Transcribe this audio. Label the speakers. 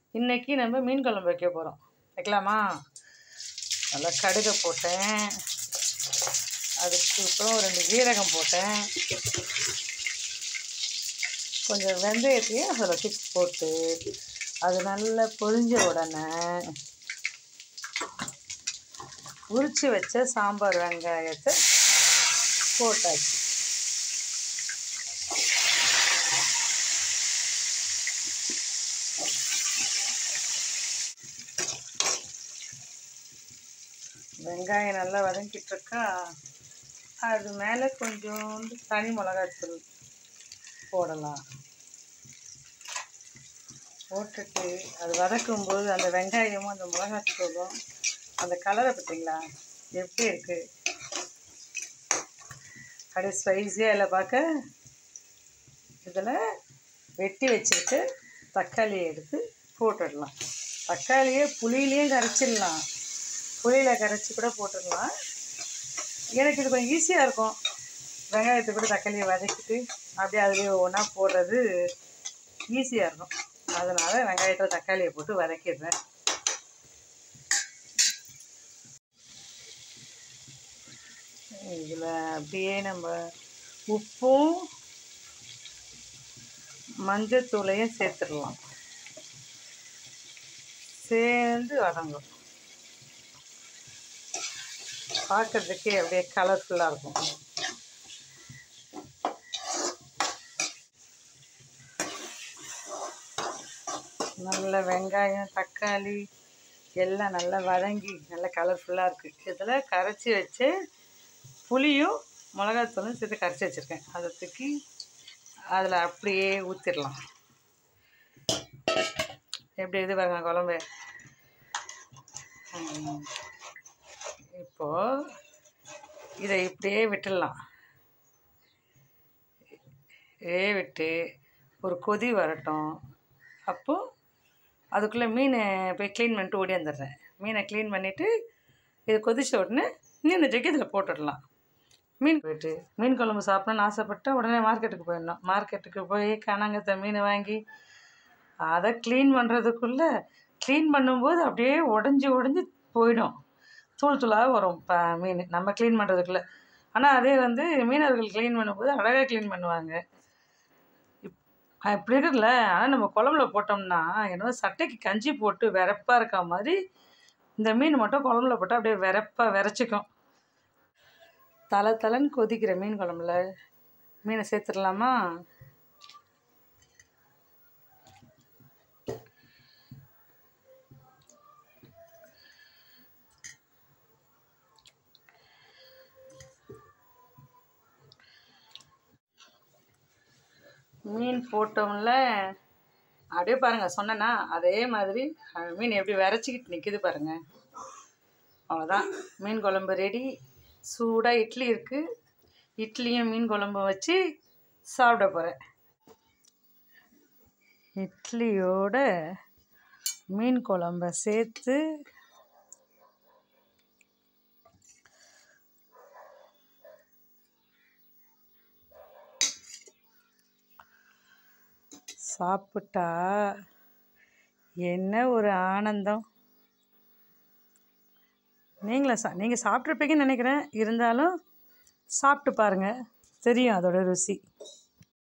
Speaker 1: இன்றைக்கி நம்ம மீன் குழம்பு வைக்க போகிறோம் வைக்கலாமா நல்லா கடுகை போட்டேன் அதுக்கு அப்புறம் ரெண்டு ஜீரகம் போட்டேன் கொஞ்சம் வெந்தயத்தையும் அதில் டிப்ஸ் போட்டு அது நல்லா பொரிஞ்ச உடனே உரித்து வச்ச சாம்பார் வெங்காயத்தை போட்டாச்சு வெங்காயம் நல்லா வதங்கிட்டு இருக்கா அது மேலே கொஞ்சோண்டு தனி மிளகாத்தூள் போடலாம் போட்டுட்டு அது வதக்கும்போது அந்த வெங்காயமும் அந்த மிளகாத்தூளும் அந்த கலரை பார்த்தீங்களா எப்படி இருக்குது அப்படியே ஸ்பைஸியாக இல்லை பார்க்க இதில் வெட்டி வச்சுக்கிட்டு தக்காளியை எடுத்து போட்டுடலாம் தக்காளியை புளியிலையும் கரைச்சிடலாம் புளியில் கரைச்சி கூட போட்டுடலாம் எனக்கு இது கொஞ்சம் ஈஸியாக இருக்கும் வெங்காயத்தை கூட தக்காளியை வதக்கிட்டு அப்படியே அதுலேயே ஒன்றா போடுறது ஈஸியாக இருக்கும் அதனால் வெங்காயத்தில் தக்காளியை போட்டு வதக்கிடுறேன் இதில் அப்படியே நம்ம உப்பும் மஞ்சத்தூளையும் சேர்த்துடலாம் சேர்ந்து வதங்கும் பார்க்கறதுக்கே அப்படியே கலர்ஃபுல்லாக இருக்கும் நல்ல வெங்காயம் தக்காளி எல்லாம் நல்லா வதங்கி நல்லா கலர்ஃபுல்லாக இருக்குது இதில் கரைச்சி வச்சு புளியும் மிளகாத்தூளும் சேர்த்து கரைச்சி வச்சுருக்கேன் அதை தூக்கி அதில் அப்படியே ஊற்றிடலாம் எப்படி இது பாருங்க குழம்பு ம். இப்போது இதை இப்படியே விட்டுடலாம் இதே விட்டு ஒரு கொதி வரட்டும் அப்போது அதுக்குள்ளே மீனை போய் க்ளீன் பண்ணிட்டு ஓடி வந்துடுறேன் மீனை க்ளீன் பண்ணிவிட்டு இது கொதிச்ச உடனே மீனை தூக்கி இதில் போட்டுடலாம் மீன் போயிட்டு மீன் குழம்பு சாப்பிடணும்னு ஆசைப்பட்டா உடனே மார்க்கெட்டுக்கு போயிடணும் மார்க்கெட்டுக்கு போய் கனங்கத்தை மீனை வாங்கி அதை க்ளீன் பண்ணுறதுக்குள்ளே க்ளீன் பண்ணும்போது அப்படியே உடஞ்சி உடஞ்சி போயிடும் தூள் தூளாக வரும் ப மீன் நம்ம க்ளீன் பண்ணுறதுக்குள்ளே ஆனால் அதே வந்து மீனவர்கள் க்ளீன் பண்ணும்போது அழகாக க்ளீன் பண்ணுவாங்க இப் அப்படி இருக்குல்ல ஆனால் நம்ம குழம்புல போட்டோம்னா என்னவோ சட்டைக்கு கஞ்சி போட்டு வெறப்பாக இருக்க மாதிரி இந்த மீன் மட்டும் குழம்புல போட்டால் அப்படியே வெறப்பாக விரைச்சிக்கும் தலை தலைன்னு கொதிக்கிற மீன் குழம்புல மீனை சேர்த்துடலாமா மீன் போட்டோம்ல அப்படியே பாருங்கள் சொன்னேன்னா அதே மாதிரி அஹ், மீன் எப்படி விரைச்சிக்கிட்டு நிற்கிது பாருங்கள் அவ்வளோதான் மீன் குழம்பு ரெடி சூடாக இட்லி இருக்குது இட்லியும் மீன் குழம்பும் வச்சு சாப்பிட போகிறேன் இட்லியோட மீன் குழம்ப சேர்த்து சாப்பிட்டா என்ன ஒரு ஆனந்தம் நீங்களும் சா நீங்கள் சாப்பிட்ருப்பீங்கன்னு நினைக்கிறேன் இருந்தாலும் சாப்பிட்டு பாருங்கள் தெரியும் அதோட ருசி